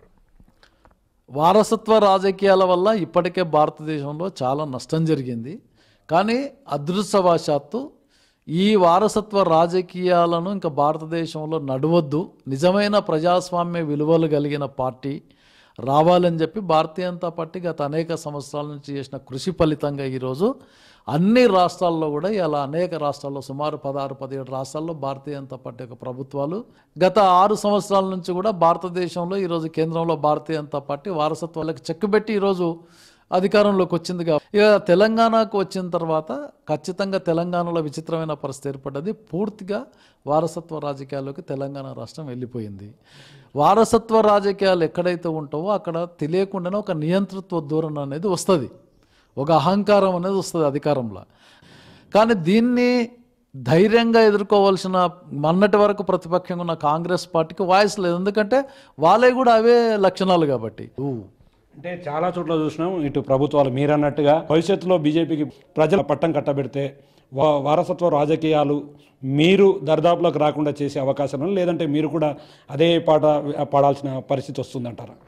వారసత్వ రాజకీయాల వల్ల ఇప్పటికే భారతదేశంలో చాలా నష్టం జరిగింది కానీ అదృష్టవశాత్తు ఈ వారసత్వ రాజకీయాలను ఇంకా భారతదేశంలో నడవద్దు నిజమైన ప్రజాస్వామ్య విలువలు కలిగిన పార్టీ రావాలని చెప్పి భారతీయ జనతా పార్టీ గత అనేక సంవత్సరాల నుంచి చేసిన కృషి ఫలితంగా ఈరోజు అన్ని రాష్ట్రాల్లో కూడా ఇలా అనేక రాష్ట్రాల్లో సుమారు పదహారు పదిహేడు రాష్ట్రాల్లో భారతీయ జనతా పార్టీ యొక్క ప్రభుత్వాలు గత ఆరు సంవత్సరాల నుంచి కూడా భారతదేశంలో ఈరోజు కేంద్రంలో భారతీయ జనతా పార్టీ వారసత్వాలకు చెక్కుబెట్టి ఈరోజు అధికారంలోకి వచ్చింది కాబట్టి ఇక తెలంగాణకు వచ్చిన తర్వాత ఖచ్చితంగా తెలంగాణలో విచిత్రమైన పరిస్థితి ఏర్పడ్డది పూర్తిగా వారసత్వ రాజకీయాల్లోకి తెలంగాణ రాష్ట్రం వెళ్ళిపోయింది వారసత్వ రాజకీయాలు ఎక్కడైతే ఉంటావో అక్కడ తెలియకుండానే ఒక నియంతృత్వ ధోరణి అనేది వస్తుంది ఒక అహంకారం అనేది వస్తుంది అధికారంలో కానీ దీన్ని ధైర్యంగా ఎదుర్కోవాల్సిన మొన్నటి వరకు ప్రతిపక్షంగా ఉన్న కాంగ్రెస్ పార్టీకి వాయిస్ లేదు ఎందుకంటే వాళ్ళే కూడా అవే లక్షణాలు కాబట్టి ఊ. అంటే చాలా చోట్ల చూసినాం ఇటు ప్రభుత్వాలు మీరన్నట్టుగా భవిష్యత్తులో బీజేపీకి ప్రజల పట్టం కట్టబెడితే వా- వారసత్వ రాజకీయాలు మీరు దర్దాపులకు రాకుండా చేసే అవకాశం ఉంది. లేదంటే మీరు కూడా అదే పాట పాడాల్సిన పరిస్థితి వస్తుందంటారా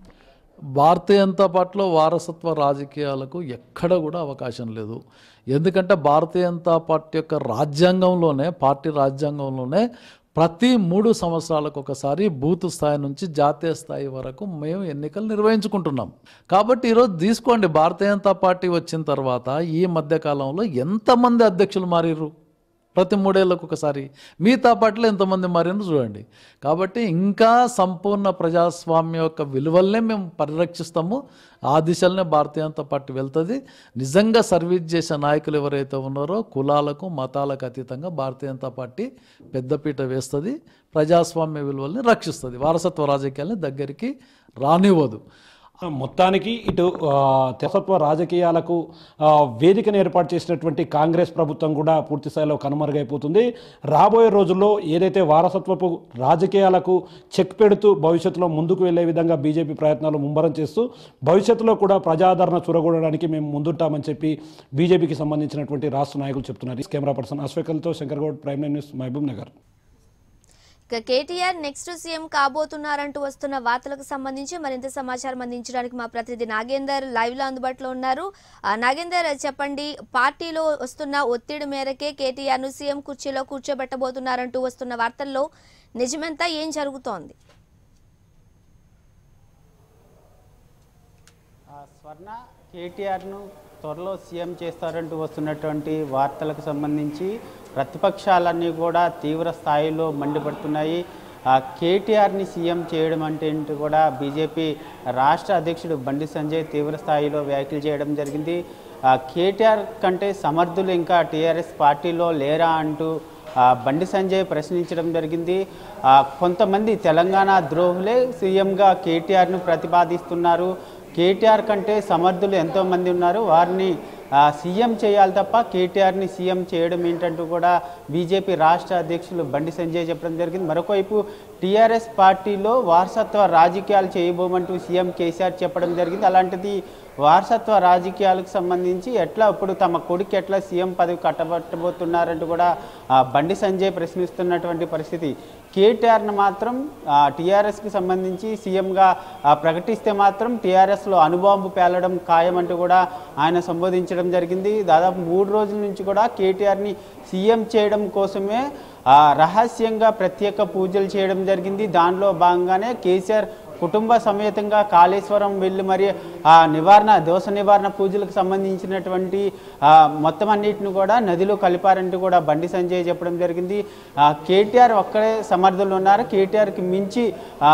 భారతీయ జనతా పార్టీలో వారసత్వ రాజకీయాలకు ఎక్కడ కూడా అవకాశం లేదు ఎందుకంటే భారతీయ జనతా పార్టీ యొక్క రాజ్యాంగంలోనే పార్టీ రాజ్యాంగంలోనే ప్రతి మూడు సంవత్సరాలకు ఒకసారి బూత్ స్థాయి నుంచి జాతీయ స్థాయి వరకు మేము ఎన్నికలు నిర్వహించుకుంటున్నాం కాబట్టి ఈరోజు తీసుకోండి భారతీయ జనతా పార్టీ వచ్చిన తర్వాత ఈ మధ్య కాలంలో ఎంతమంది అధ్యక్షులు మారిర్రు ప్రతి మూడేళ్ళకు ఒకసారి మిగతా పార్టీలో ఎంతమంది మారినో చూడండి కాబట్టి ఇంకా సంపూర్ణ ప్రజాస్వామ్య యొక్క విలువల్నే మేము పరిరక్షిస్తాము ఆ దిశలోనే భారతీయ జనతా పార్టీ వెళ్తుంది నిజంగా సర్వీస్ చేసే నాయకులు ఎవరైతే ఉన్నారో కులాలకు మతాలకు అతీతంగా భారతీయ జనతా పార్టీ పెద్దపీట వేస్తుంది ప్రజాస్వామ్య విలువల్ని రక్షిస్తుంది వారసత్వ రాజకీయాల్ని దగ్గరికి రానివ్వదు మొత్తానికి ఇటు ఆ, తెసత్వ రాజకీయాలకు ఆ, వేదికను ఏర్పాటు చేసినటువంటి కాంగ్రెస్ ప్రభుత్వం కూడా పూర్తి స్థాయిలో కనుమరుగైపోతుంది రాబోయే రోజుల్లో ఏదైతే వారసత్వపు రాజకీయాలకు చెక్ పెడుతూ భవిష్యత్తులో ముందుకు వెళ్లే విధంగా బీజేపీ ప్రయత్నాలు ముమ్మరం చేస్తూ భవిష్యత్తులో కూడా ప్రజాదరణ చూరగొనడానికి మేము ముందుంటామని చెప్పి బీజేపీకి సంబంధించినటువంటి రాష్ట్ర నాయకులు చెప్తున్నారు కెమెరా పర్సన్ అశ్వకల్తో Shankar Goud prime line news Mahbubnagar ఇక కేటీఆర్ నెక్స్ట్ సీఎం కాబోతున్నారంటూ వస్తున్న వార్తలకు సంబంధించి మరింత సమాచారం అందించడానికి మా ప్రతినిధి నాగేందర్ లైవ్ లో అందుబాటులో ఉన్నారు ఆ, నాగేందర్ చెప్పండి పార్టీలో వస్తున్న ఒత్తిడి మేరకే కేటీఆర్ ను సీఎం కుర్చీలో కూర్చోబెట్టబోతున్నారంటూ వస్తున్న వార్తల్లో నిజమెంత ఏం జరుగుతోంది ఆ, స్వర్ణ కేటీఆర్ను త్వరలో సీఎం చేస్తారంటూ వస్తున్నటువంటి వార్తలకు సంబంధించి ప్రతిపక్షాలన్నీ కూడా తీవ్ర స్థాయిలో మండిపడుతున్నాయి ఆ, కేటీఆర్ని సీఎం చేయడం అంటే ఏంటి కూడా బీజేపీ రాష్ట్ర అధ్యక్షుడు బండి సంజయ్ తీవ్ర స్థాయిలో వ్యాఖ్యలు చేయడం జరిగింది ఆ, కేటీఆర్ కంటే సమర్థులు ఇంకా టీఆర్ఎస్ పార్టీలో లేరా అంటూ ఆ, బండి సంజయ్ ప్రశ్నించడం జరిగింది ఆ, కొంతమంది తెలంగాణ ద్రోహులే సీఎంగా కేటీఆర్ను ప్రతిపాదిస్తున్నారు కేటీఆర్ కంటే సమర్థులు ఎంతోమంది ఉన్నారు వారిని ఆ, సీఎం చేయాలి తప్ప కేటీఆర్ని సీఎం చేయడం ఏంటంటూ కూడా బీజేపీ రాష్ట్ర అధ్యక్షులు బండి సంజయ్ చెప్పడం జరిగింది మరొకవైపు టీఆర్ఎస్ పార్టీలో వారసత్వ రాజకీయాలు చేయబోమంటూ సీఎం కేసీఆర్ చెప్పడం జరిగింది అలాంటిది వారసత్వ రాజకీయాలకు సంబంధించి ఎట్లా ఇప్పుడు తమ కొడుకు ఎట్లా సీఎం పదవి కట్టబట్టబోతున్నారంటూ కూడా ఆ, బండి సంజయ్ ప్రశ్నిస్తున్నటువంటి పరిస్థితి కేటీఆర్ను మాత్రం టీఆర్ఎస్కి సంబంధించి సీఎంగా ఆ, ప్రకటిస్తే మాత్రం టీఆర్ఎస్లో అనుబాంబు పేలడం ఖాయమంటూ కూడా ఆయన సంబోధించడం జరిగింది దాదాపు మూడు రోజుల నుంచి కూడా కేటీఆర్ని సీఎం చేయడం కోసమే ఆ, రహస్యంగా ప్రత్యేక పూజలు చేయడం జరిగింది దానిలో భాగంగానే కేసీఆర్ కుటుంబ సమేతంగా కాళేశ్వరం వెళ్ళి మరి ఆ నివారణ దోష నివారణ పూజలకు సంబంధించినటువంటి ఆ, మొత్తం అన్నిటిని కూడా నదిలో కలిపారంటూ కూడా బండి సంజయ్ చెప్పడం జరిగింది ఆ, కేటీఆర్ ఒక్కడే సమర్థులు ఉన్నారు కేటీఆర్కి మించి ఆ,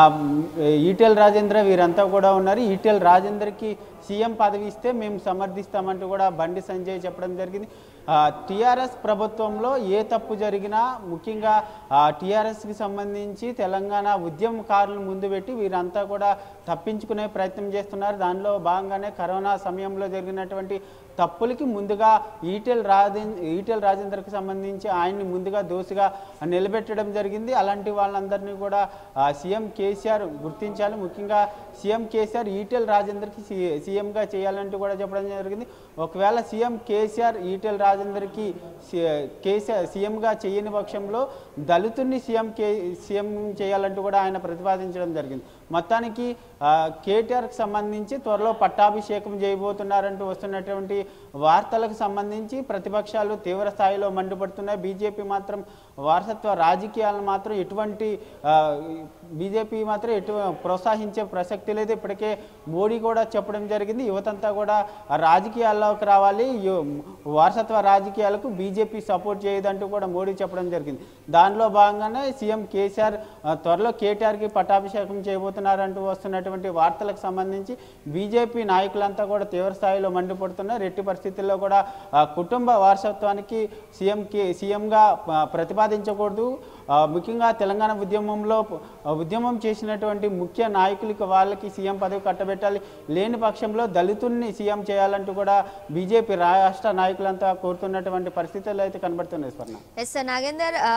ఈటెల్ రాజేంద్ర వీరంతా కూడా ఉన్నారు ఈటెల్ రాజేంద్రకి సీఎం పదవి ఇస్తే మేము సమర్థిస్తామంటూ కూడా బండి సంజయ్ చెప్పడం జరిగింది టీఆర్ఎస్ ప్రభుత్వంలో ఏ తప్పు జరిగినా ముఖ్యంగా టీఆర్ఎస్కి సంబంధించి తెలంగాణ ఉద్యమకారులను ముందు పెట్టి వీరంతా కూడా తప్పించుకునే ప్రయత్నం చేస్తున్నారు దానిలో భాగంగానే కరోనా సమయంలో జరిగినటువంటి తప్పులకి ముందుగా ఈటెల్ రాజేంద్ర ఈటెల్ రాజేందర్కి సంబంధించి ఆయన్ని ముందుగా దోషిగా నిలబెట్టడం జరిగింది అలాంటి వాళ్ళందరినీ కూడా ఆ, సీఎం కేసీఆర్ గుర్తించాలి ముఖ్యంగా సీఎం కేసీఆర్ ఈటెల్ రాజేందర్కి సీ సీఎంగా చేయాలంటూ కూడా చెప్పడం జరిగింది ఒకవేళ సీఎం కేసీఆర్ ఈటెల్ రాజేందర్కి సీ- కేసీఆర్ సీఎంగా చేయని పక్షంలో దళితుడిని సీఎం కే సీఎం చేయాలంటూ కూడా ఆయన ప్రతిపాదించడం జరిగింది మొత్తానికి ఆ, కేటీఆర్కి సంబంధించి త్వరలో పట్టాభిషేకం చేయబోతున్నారంటూ వస్తున్నటువంటి వార్తలకు సంబంధించి ప్రతిపక్షాలు తీవ్ర స్థాయిలో మండిపడుతున్నాయి బీజేపీ మాత్రం వారసత్వ రాజకీయాలను మాత్రం ఎటువంటి ఆ, బీజేపీ మాత్రం ఎటు ప్రోత్సహించే ప్రసక్తి లేదు ఇప్పటికే మోడీ కూడా చెప్పడం జరిగింది యువతంతా కూడా ఆ రాజకీయాల్లోకి రావాలి యు- వారసత్వ రాజకీయాలకు బీజేపీ సపోర్ట్ చేయదంటూ కూడా మోడీ చెప్పడం జరిగింది దానిలో భాగంగానే సీఎం కేసీఆర్ ఆ, త్వరలో కేటీఆర్కి పట్టాభిషేకం చేయబోతున్నారంటూ వస్తున్నటువంటి వార్తలకు సంబంధించి బీజేపీ నాయకులంతా కూడా తీవ్ర స్థాయిలో మండిపడుతున్నారు ఎట్టి పరిస్థితుల్లో కూడా ఆ, కుటుంబ వారసత్వానికి సీఎం కే సీఎంగా ఆ, ప్రతిపాదించకూడదు ఆ, ముఖ్యంగా తెలంగాణ ఉద్యమంలో ఆ, ఉద్యమం చేసినటువంటి ముఖ్య నాయకులకి వాళ్ళకి సీఎం పదవి కట్టబెట్టాలి లేని పక్షంలో దళితుల్ని సీఎం చేయాలంటూ కూడా బీజేపీ రాష్ట్ర నాయకులంతా కోరుతున్నటువంటి పరిస్థితులు అయితే కనబడుతున్నాయి స్వర్ణ ఎస్ సార్ నాగేందర్ ఆ,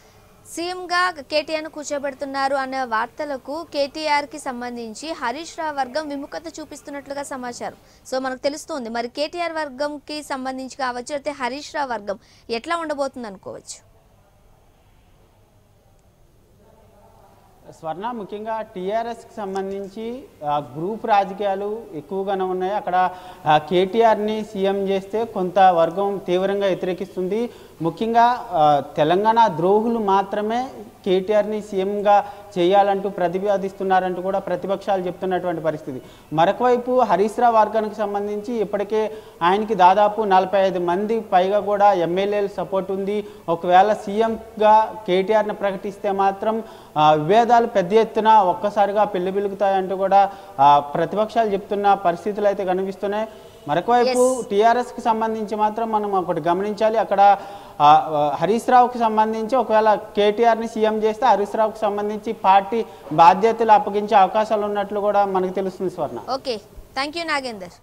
సీఎంగా కేటీఆర్ను కూర్చోబెడుతున్నారు అన్న వార్తలకు కేటీఆర్కి సంబంధించి హరీష్ రావు వర్గం విముఖత చూపిస్తున్నట్లుగా సమాచారం సో మనకు తెలుస్తుంది మరి కేటీఆర్ వర్గంకి సంబంధించి కావచ్చు అయితే హరీష్ రావు వర్గం ఎట్లా ఉండబోతుంది అనుకోవచ్చు స్వర్ణ ముఖ్యంగా టీఆర్ఎస్కి సంబంధించి ఆ, గ్రూప్ రాజకీయాలు ఎక్కువగానే ఉన్నాయి అక్కడ ఆ, కేటీఆర్ని సీఎం చేస్తే కొంత వర్గం తీవ్రంగా వ్యతిరేకిస్తుంది ముఖ్యంగా ఆ, తెలంగాణ ద్రోహులు మాత్రమే కేటీఆర్ని సీఎంగా చేయాలంటూ ప్రతిపాదిస్తున్నారంటూ కూడా ప్రతిపక్షాలు చెప్తున్నటువంటి పరిస్థితి మరొక వైపు హరీష్ రావు వర్గానికి సంబంధించి ఇప్పటికే ఆయనకి దాదాపు నలభై ఐదు మంది పైగా కూడా ఎమ్మెల్యేలు సపోర్ట్ ఉంది ఒకవేళ సీఎంగా కేటీఆర్ని ప్రకటిస్తే మాత్రం ఆ, విభేదాలు పెద్ద ఎత్తున ఒక్కసారిగా పెళ్లి పిలుగుతాయంటూ కూడా ఆ, ప్రతిపక్షాలు చెప్తున్న పరిస్థితులు అయితే కనిపిస్తున్నాయి మరొక వైపు టీఆర్ఎస్కి సంబంధించి మాత్రం మనం ఒకటి గమనించాలి అక్కడ ఆ, ఆ, హరీష్ రావుకి సంబంధించి ఒకవేళ కేటీఆర్ని సీఎం చేస్తే హరీష్ రావుకి సంబంధించి పార్టీ బాధ్యతలు అప్పగించే అవకాశాలు ఉన్నట్లు కూడా మనకు తెలుస్తుంది Swarna okay thank you Nagender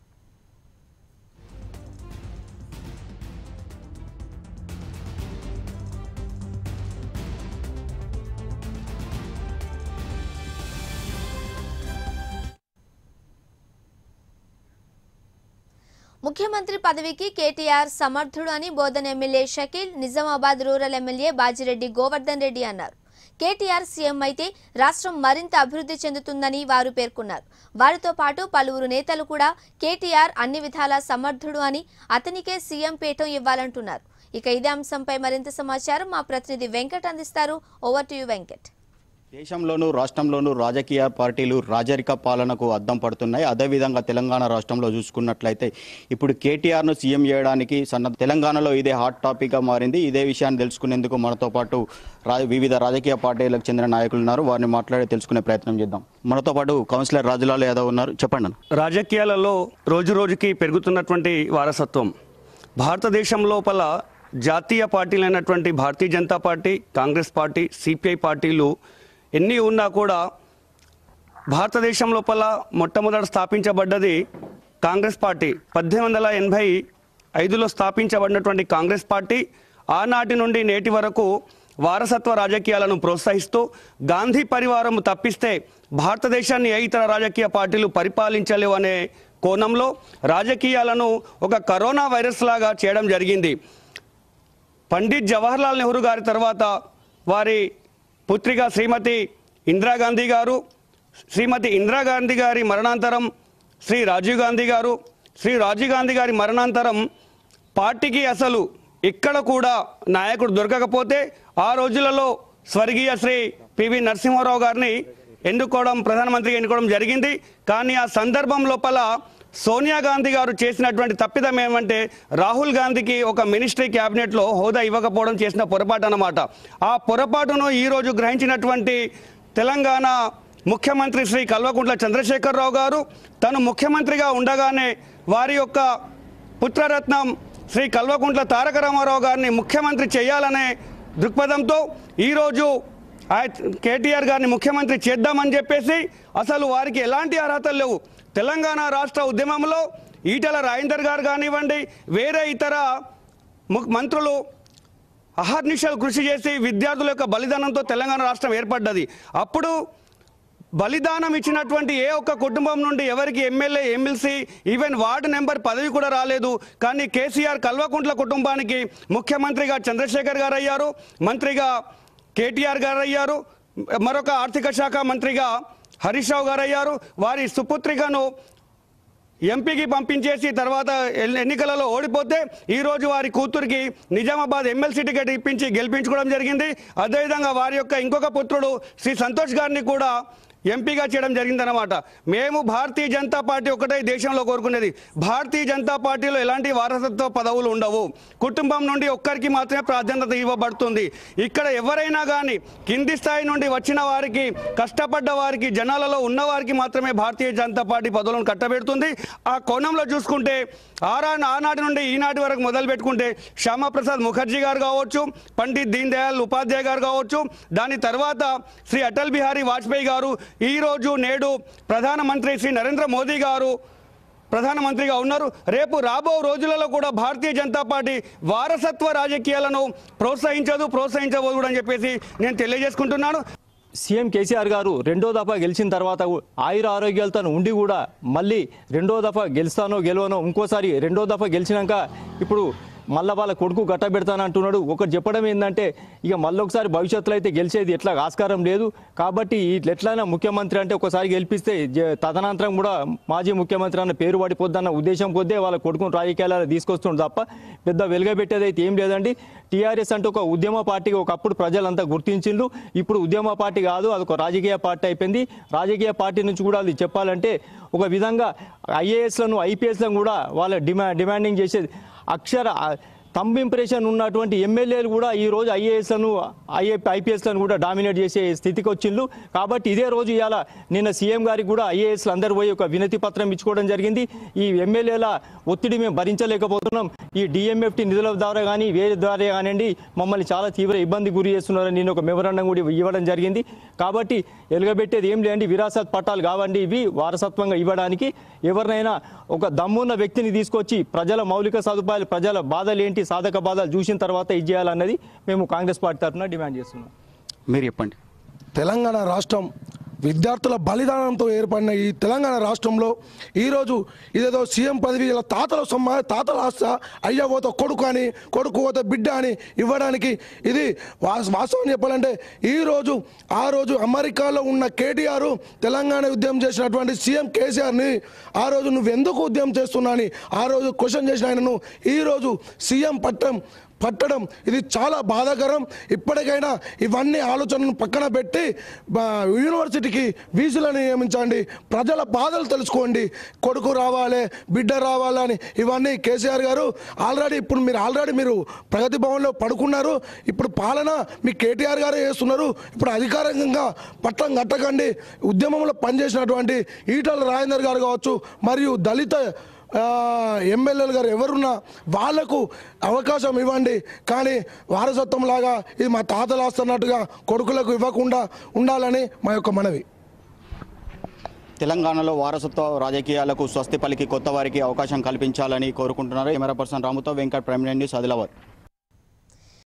ముఖ్యమంత్రి పదవికి కేటీఆర్ సమర్థుడు అని Bodhan MLA Shakeel Nizamabad rural MLA Bajireddy Govardhan Reddy అన్నారు కేటీఆర్ సీఎం అయితే రాష్ట్రం మరింత అభివృద్ధి చెందుతుందని వారు పేర్కొన్నారు వారితో పాటు పలువురు నేతలు కూడా కేటీఆర్ అన్ని విధాలా సమర్థుడు అని అతనికే సీఎం పీఠం ఇవ్వాలంటున్నారు ఇక ఇదే అంశంపై మరింత సమాచారం మా ప్రతినిధి వెంకట్ అందిస్తారు ఓవర్ టు యు వెంకట్ దేశంలోనూ రాష్ట్రంలోనూ రాజకీయ పార్టీలు రాజరిక పాలనకు అద్దం పడుతున్నాయి అదేవిధంగా తెలంగాణ రాష్ట్రంలో చూసుకున్నట్లయితే ఇప్పుడు కేటీఆర్ను సీఎం చేయడానికి సన్న తెలంగాణలో ఇదే హాట్ టాపిక్గా మారింది ఇదే విషయాన్ని తెలుసుకునేందుకు మనతో పాటు రా వివిధ రాజకీయ పార్టీలకు చెందిన నాయకులు ఉన్నారు వారిని మాట్లాడి తెలుసుకునే ప్రయత్నం చేద్దాం మనతో పాటు కౌన్సిలర్ రాజులాల్ యాదవ్ ఉన్నారు చెప్పండి అన్న. రాజకీయాలలో రోజు రోజుకి పెరుగుతున్నటువంటి వారసత్వం భారతదేశం లోపల జాతీయ పార్టీలైనటువంటి Bharatiya Janata party Congress party CPI పార్టీలు ఎన్ని ఉన్నా కూడా భారతదేశం లోపల మొట్టమొదట స్థాపించబడ్డది కాంగ్రెస్ పార్టీ పద్దెనిమిది వందల ఎనభై ఐదులో స్థాపించబడినటువంటి కాంగ్రెస్ పార్టీ ఆనాటి నుండి నేటి వరకు వారసత్వ రాజకీయాలను ప్రోత్సహిస్తూ గాంధీ పరివారం తప్పిస్తే భారతదేశాన్ని ఏ ఇతర రాజకీయ పార్టీలు పరిపాలించలేవు అనే కోణంలో రాజకీయాలను ఒక కరోనా వైరస్ లాగా చేయడం జరిగింది పండిత్ జవహర్లాల్ నెహ్రూ గారి తర్వాత వారి పుత్రిక శ్రీమతి ఇందిరాగాంధీ గారు శ్రీమతి ఇందిరాగాంధీ గారి మరణాంతరం శ్రీ రాజీవ్ గాంధీ గారు శ్రీ రాజీవ్ గాంధీ గారి మరణాంతరం పార్టీకి అసలు ఇక్కడ కూడా నాయకుడు దొరకకపోతే ఆ రోజులలో స్వర్గీయ శ్రీ పివి నరసింహారావు గారిని ఎన్నుకోవడం ప్రధానమంత్రిగా ఎన్నుకోవడం జరిగింది కానీ ఆ సందర్భం లోపల సోనియా గాంధీ గారు చేసినటువంటి తప్పిదం ఏమంటే రాహుల్ గాంధీకి ఒక మినిస్ట్రీ క్యాబినెట్లో హోదా ఇవ్వకపోవడం చేసిన పొరపాటు అన్నమాట ఆ పొరపాటును ఈరోజు గ్రహించినటువంటి తెలంగాణ ముఖ్యమంత్రి శ్రీ కల్వకుంట్ల చంద్రశేఖరరావు గారు తను ముఖ్యమంత్రిగా ఉండగానే వారి యొక్క పుత్రరత్నం శ్రీ కల్వకుంట్ల తారక రామారావు గారిని ముఖ్యమంత్రి చేయాలనే దృక్పథంతో ఈరోజు ఆయ- కేటీఆర్ గారిని ముఖ్యమంత్రి చేద్దామని చెప్పేసి అసలు వారికి ఎలాంటి అర్హతలు లేవు తెలంగాణ రాష్ట్ర ఉద్యమంలో ఈటల రాజేందర్ గారు కానివ్వండి వేరే ఇతర ము- మంత్రులు అహర్నిశలు కృషి చేసి విద్యార్థుల యొక్క బలిదానంతో తెలంగాణ రాష్ట్రం ఏర్పడ్డది అప్పుడు బలిదానం ఇచ్చినటువంటి ఏ ఒక్క కుటుంబం నుండి ఎవరికి MLA MLC even ward number పదవి కూడా రాలేదు కానీ కేసీఆర్ కల్వకుంట్ల కుటుంబానికి ముఖ్యమంత్రిగా చంద్రశేఖర్ గారు అయ్యారు మంత్రిగా కేటీఆర్ గారు అయ్యారు మరొక ఆర్థిక శాఖ మంత్రిగా హరీష్ రావు గారు అయ్యారు వారి సుపుత్రికను ఎంపీకి పంపించేసి తర్వాత ఎల్- ఎన్నికలలో ఓడిపోతే ఈ రోజు వారి కూతురికి నిజామాబాద్ ఎమ్మెల్సీ టికెట్ ఇప్పించి గెలిపించుకోవడం జరిగింది అదేవిధంగా వారి యొక్క ఇంకొక పుత్రుడు శ్రీ సంతోష్ గారిని కూడా ఎంపీగా చేయడం జరిగిందనమాట మేము భారతీయ జనతా పార్టీ ఒకటే దేశంలో కోరుకునేది భారతీయ జనతా పార్టీలో ఎలాంటి వారసత్వ పదవులు ఉండవు కుటుంబం నుండి ఒక్కరికి మాత్రమే ప్రాధాన్యత ఇవ్వబడుతుంది ఇక్కడ ఎవరైనా కానీ కింది స్థాయి నుండి వచ్చిన వారికి కష్టపడ్డ వారికి జనాలలో ఉన్న వారికి మాత్రమే భారతీయ జనతా పార్టీ పదవులను కట్టబెడుతుంది ఆ కోణంలో చూసుకుంటే ఆరా ఆనాటి నుండి ఈనాటి వరకు మొదలు పెట్టుకుంటే శ్యామప్రసాద్ ముఖర్జీ గారు కావచ్చు పండిత్ దీన్ దయాళ్ ఉపాధ్యాయ గారు కావచ్చు దాని తర్వాత శ్రీ అటల్ బిహారీ వాజ్పేయి గారు ఈరోజు నేడు ప్రధానమంత్రి శ్రీ నరేంద్ర మోదీ గారు ప్రధానమంత్రిగా ఉన్నారు రేపు రాబో రోజులలో కూడా భారతీయ జనతా పార్టీ వారసత్వ రాజకీయాలను ప్రోత్సహించదు ప్రోత్సహించబోదు కూడా అని చెప్పేసి నేను తెలియజేసుకుంటున్నాను సీఎం కేసీఆర్ గారు రెండో దఫా గెలిచిన తర్వాత ఆయుర ఆరోగ్యాలతో ఉండి కూడా మళ్ళీ రెండో దఫా గెలుస్తానో గెలవనో ఇంకోసారి రెండో దఫా గెలిచినాక ఇప్పుడు మళ్ళీ వాళ్ళ కొడుకు గట్టబెడతాను అంటున్నాడు ఒకటి చెప్పడం ఏంటంటే ఇక మళ్ళీ ఒకసారి భవిష్యత్తులో అయితే గెలిచేది ఎట్లా ఆస్కారం లేదు కాబట్టి ఇట్లా ఎట్లయినా ముఖ్యమంత్రి అంటే ఒకసారి గెలిపిస్తే జ- తదనంతరం కూడా మాజీ ముఖ్యమంత్రి అన్న పేరు పడిపోద్దన్న ఉద్దేశం కొద్దే వాళ్ళ కొడుకును రాజకీయాలలో తీసుకొస్తుంది తప్ప పెద్ద వెలుగబెట్టేది అయితే ఏం లేదండి టీఆర్ఎస్ అంటే ఒక ఉద్యమ పార్టీగా ఒకప్పుడు ప్రజలంతా గుర్తించిండ్రు ఇప్పుడు ఉద్యమ పార్టీ కాదు అది ఒక రాజకీయ పార్టీ అయిపోయింది రాజకీయ పార్టీ నుంచి కూడా అది చెప్పాలంటే ఒక విధంగా ఐఏఎస్లను ఐపీఎస్లను కూడా వాళ్ళ డిమా డిమాండింగ్ చేసేది అక్షర తంబ్ ఇంప్రెషన్ ఉన్నటువంటి ఎమ్మెల్యేలు కూడా ఈ రోజు ఐఏఎస్లను ఐఏ ఐపీఎస్లను కూడా డామినేట్ చేసే స్థితికి వచ్చిండ్రు కాబట్టి ఇదే రోజు ఇవాళ నిన్న సీఎం గారికి కూడా ఐఏఎస్లు అందరు పోయి ఒక వినతి పత్రం ఇచ్చుకోవడం జరిగింది ఈ ఎమ్మెల్యేల ఒత్తిడి మేము భరించలేకపోతున్నాం ఈ డిఎంఎఫ్టీ నిధుల ద్వారా కానీ వేరే ద్వారా కానివ్వండి మమ్మల్ని చాలా తీవ్ర ఇబ్బంది గురి చేస్తున్నారని నేను ఒక మెమరాండం కూడా ఇవ్వడం జరిగింది కాబట్టి ఎలుగబెట్టేది ఏం లేదండి విరాసత్ పట్టాలు కావండి ఇవి వారసత్వంగా ఇవ్వడానికి ఎవరినైనా ఒక దమ్మున్న వ్యక్తిని తీసుకొచ్చి ప్రజల మౌలిక సదుపాయాలు ప్రజల బాధలు ఏంటి సాధక బాధలు చూసిన తర్వాత ఇది చేయాలన్నది మేము కాంగ్రెస్ పార్టీ తరఫున డిమాండ్ చేస్తున్నాం మీరు చెప్పండి తెలంగాణ రాష్ట్రం విద్యార్థుల బలిదానంతో ఏర్పడిన ఈ తెలంగాణ రాష్ట్రంలో ఈరోజు ఇదేదో సీఎం పదవి ఇలా తాతల సొమ్మ తాతల ఆస్త అయ్య పోతే కొడుకు అని కొడుకు పోతే బిడ్డ అని ఇవ్వడానికి ఇది వాస్- వాస్తవం చెప్పాలంటే ఈరోజు ఆ రోజు అమెరికాలో ఉన్న కేటీఆర్ తెలంగాణ ఉద్యమం చేసినటువంటి సీఎం కేసీఆర్ని ఆ రోజు నువ్వు ఎందుకు ఉద్యమం చేస్తున్నా అని ఆ రోజు క్వశ్చన్ చేసిన ఆయనను ఈరోజు సీఎం పట్టం పట్టడం ఇది చాలా బాధాకరం ఇప్పటికైనా ఇవన్నీ ఆలోచనను పక్కన పెట్టి బా- యూనివర్సిటీకి వీసులను నియమించండి ప్రజల బాధలు తెలుసుకోండి కొడుకు రావాలి బిడ్డ రావాలి అని ఇవన్నీ కేసీఆర్ గారు ఆల్రెడీ ఇప్పుడు మీరు ఆల్రెడీ మీరు ప్రగతి భవన్లో పడుకున్నారు ఇప్పుడు పాలన మీ కేటీఆర్ గారే చేస్తున్నారు ఇప్పుడు అధికారికంగా పట్టం కట్టకండి ఉద్యమంలో పనిచేసినటువంటి ఈటల రాజేందర్ గారు కావచ్చు మరియు దళిత ఆ, ఎమ్మెల్యేలు గారు ఎవరున్నా వాళ్లకు అవకాశం ఇవ్వండి కానీ వారసత్వం లాగా ఇది మా తాతలు వస్తున్నట్టుగా కొడుకులకు ఇవ్వకుండా ఉండాలని మా యొక్క మనవి తెలంగాణలో వారసత్వ రాజకీయాలకు స్వస్తి పలికి కొత్త వారికి అవకాశం కల్పించాలని కోరుకుంటున్నారు కెమెరా పర్సన్ రాముతో వెంకట్ ప్రైమ్ న్యూస్ ఆదిలాబాద్